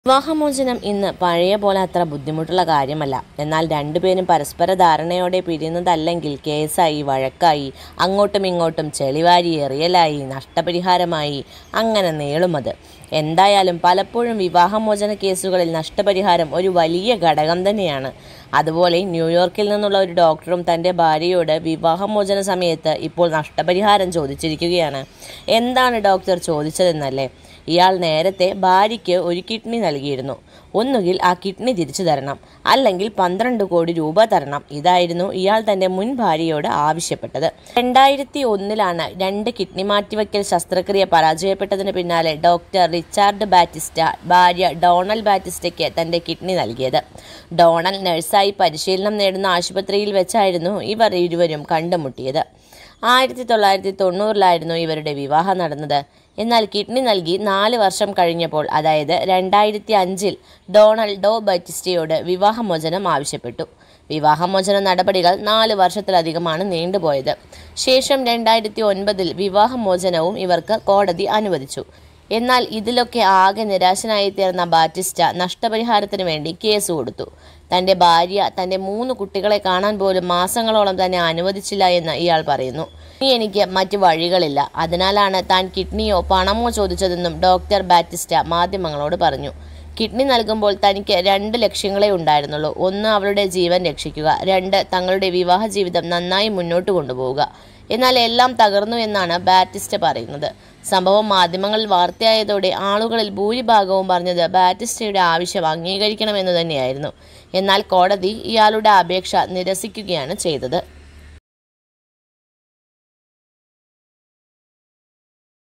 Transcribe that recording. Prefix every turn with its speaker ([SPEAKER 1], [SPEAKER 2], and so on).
[SPEAKER 1] വിവാഹമോചനം ഇന്ന് പഴയ പോലെ അത്ര ബുദ്ധിമുട്ടുള്ള കാര്യമല്ല എന്നാൽ രണ്ടുപേരും പരസ്പര ധാരണയോടെ പിരിയുന്നതല്ലെങ്കിൽ കേസായി വഴക്കായി അങ്ങോട്ടും ഇങ്ങോട്ടും ചെളിവാരി എറിയലായി നഷ്ടപരിഹാരമായി അങ്ങനെ നീളുമത് എന്തായാലും പലപ്പോഴും വിവാഹമോചന കേസുകളിൽ നഷ്ടപരിഹാരം ഒരു വലിയ ഘടകം തന്നെയാണ് അതുപോലെ ന്യൂയോർക്കിൽ നിന്നുള്ള ഒരു ഡോക്ടറും തൻ്റെ ഭാര്യയോട് വിവാഹമോചന സമയത്ത് ഇപ്പോൾ നഷ്ടപരിഹാരം ചോദിച്ചിരിക്കുകയാണ് എന്താണ് ഡോക്ടർ ചോദിച്ചതെന്നല്ലേ ഇയാൾ നേരത്തെ ഭാര്യയ്ക്ക് ഒരു കിഡ്നി നൽകിയിരുന്നു ഒന്നുകിൽ ആ കിഡ്നി തിരിച്ചു തരണം അല്ലെങ്കിൽ പന്ത്രണ്ട് കോടി രൂപ തരണം ഇതായിരുന്നു ഇയാൾ തന്റെ മുൻ ഭാര്യയോട് ആവശ്യപ്പെട്ടത് രണ്ടായിരത്തി ഒന്നിലാണ് രണ്ട് കിഡ്നി മാറ്റിവെക്കൽ ശസ്ത്രക്രിയ പരാജയപ്പെട്ടതിന് പിന്നാലെ ഡോക്ടർ റിച്ചാർഡ് ബാറ്റിസ്റ്റ ഭാര്യ ഡോണൽ ബാറ്റിസ്റ്റയ്ക്ക് തന്റെ കിഡ്നി നൽകിയത് ഡോണൽ നഴ്സായി പരിശീലനം നേടുന്ന ആശുപത്രിയിൽ വെച്ചായിരുന്നു ഇവർ ഇരുവരും കണ്ടുമുട്ടിയത് ആയിരത്തി തൊള്ളായിരത്തി തൊണ്ണൂറിലായിരുന്നു ഇവരുടെ വിവാഹം നടന്നത് എന്നാൽ കിഡ്നി നൽകി നാല് വർഷം കഴിഞ്ഞപ്പോൾ അതായത് രണ്ടായിരത്തി അഞ്ചിൽ ഡോണൽ ഡോ ബറ്റിസ്റ്റയോട് വിവാഹമോചനം ആവശ്യപ്പെട്ടു വിവാഹമോചന നടപടികൾ നാല് വർഷത്തിലധികമാണ് നീണ്ടുപോയത് ശേഷം രണ്ടായിരത്തി ഒൻപതിൽ വിവാഹമോചനവും ഇവർക്ക് കോടതി അനുവദിച്ചു എന്നാൽ ഇതിലൊക്കെ ആകെ നിരാശനായി തീർന്ന ബാറ്റിസ്റ്റ നഷ്ടപരിഹാരത്തിന് വേണ്ടി കേസ് കൊടുത്തു തന്റെ ഭാര്യ തന്റെ മൂന്ന് കുട്ടികളെ കാണാൻ പോലും മാസങ്ങളോളം തന്നെ അനുവദിച്ചില്ല എന്ന് ഇയാൾ പറയുന്നു ഇനി എനിക്ക് മറ്റു വഴികളില്ല അതിനാലാണ് താൻ കിഡ്നിയോ പണമോ ചോദിച്ചതെന്നും ഡോക്ടർ ബാറ്റിസ്റ്റ മാധ്യമങ്ങളോട് പറഞ്ഞു കിഡ്നി നൽകുമ്പോൾ തനിക്ക് രണ്ട് ലക്ഷ്യങ്ങളെ ഉണ്ടായിരുന്നുള്ളൂ ഒന്ന് അവളുടെ ജീവൻ രക്ഷിക്കുക രണ്ട് തങ്ങളുടെ വിവാഹ ജീവിതം നന്നായി മുന്നോട്ട് കൊണ്ടുപോവുക എന്നാൽ എല്ലാം തകർന്നു എന്നാണ് ബാറ്റിസ്റ്റ പറയുന്നത് സംഭവം മാധ്യമങ്ങളിൽ വാർത്തയായതോടെ ആളുകളിൽ ഭൂരിഭാഗവും പറഞ്ഞത് ബാറ്റിസ്റ്റയുടെ ആവശ്യം അംഗീകരിക്കണമെന്ന് തന്നെയായിരുന്നു എന്നാൽ കോടതി ഇയാളുടെ അപേക്ഷ നിരസിക്കുകയാണ് ചെയ്തത്